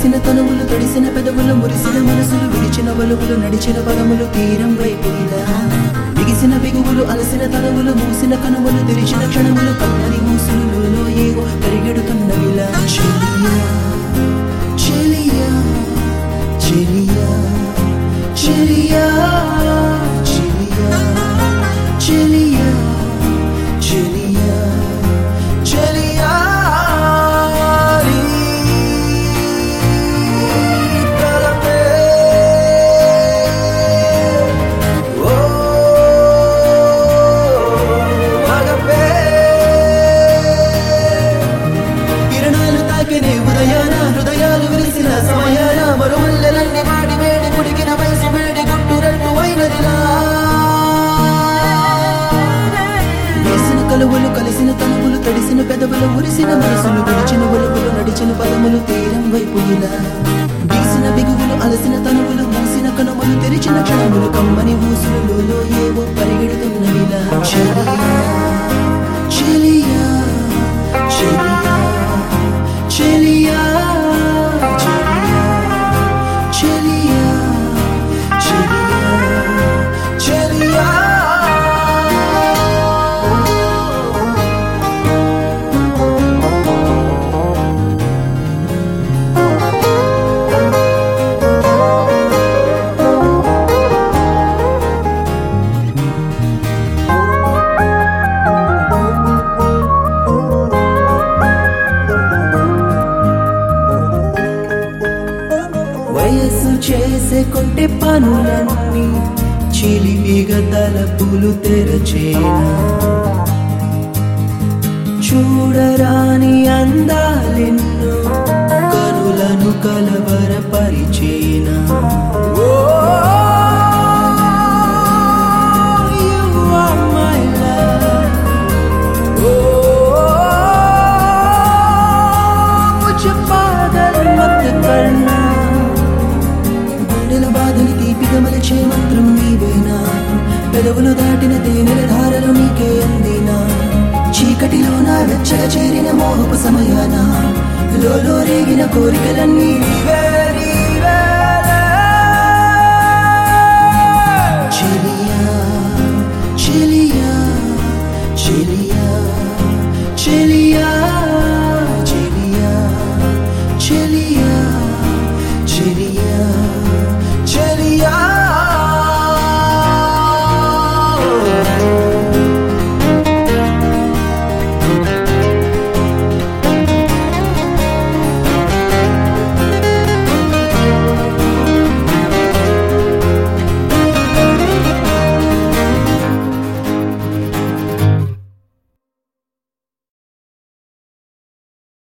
కలిసిన తనువులు తడిసిన పెదవులు మురిసిన మనసులు విడిచిన వలుపులు నడిచిన పదములు తీరం వైపు ఇలా బిగిసిన బిగువులు అలసిన తనువులు మూసిన కనుములు తెరిచిన క్షణములు కమ్మని మూసులు ఏవో పరిగెడుతున్నవిలా చెలియా చెలియా చెలియా చెలియా చెలియా చెలియా చెలియా చెలియా నీ తలపే ఓ మగపే కిరణాలు తాకినే ఉదయాన హృదయాలు విరిసిన సమయాన మరుమల్లెలన్నీ వాడి వేడి కుడికిన వయసు వేడి గుట్టు రెండు అయినదిలా వేసిన కలువలు కలిసిన తనువులు తడిసిన పెదవులు మురిసిన మనసులు విడిచిన ఒలుపులు నడిచిన పదములు తీరం వైపు ఇలా బీసిన బిగువులు అలసిన తనువులు మూసిన కనుమలు తెరిచిన క్షణములు కమ్మని ఊసులు ఏవో పరిగెడుతున్నవిలా చెలియా చెలియా చెలియా చెలియా చెలియా చెలియా చెలియా వయస్సు చేసే కొంటె పనులన్నీ చిలిపిగా తలపులు తెరచేనా చూడరాని అందాలెన్నో కనులను కలవరపరిచేనా ఓ, you are my love. ఓ, मुझे पागल मत करना గుండెల బాధని తీపిగా మలిచే మంత్రం నీవేనా పెదవులు దాటిన తేనెల ధారలు నీకే అందినా చీకటిలో నా వెచ్చగా చేరిన మోహపు సమయాన లోలో రేగిన కోరికలన్నీ నీవే